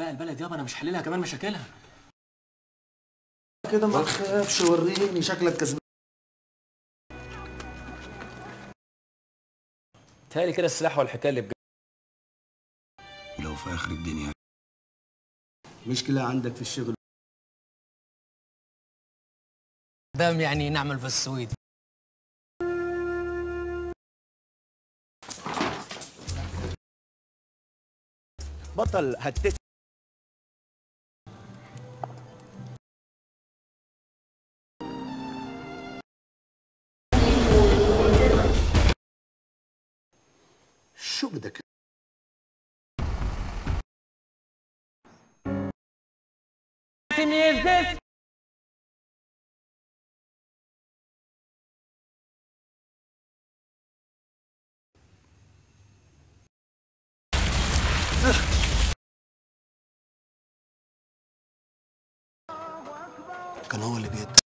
بقى البلد يابا انا مش حللها كمان مشاكلها كده ما تخافش وريني شكلك كسبان تهيألي كده السلاح والحكايه اللي بجد ولو في اخر الدنيا مشكلة عندك في الشغل دام يعني نعمل في السويد بطل هتس شو بدك كان هو اللي بيد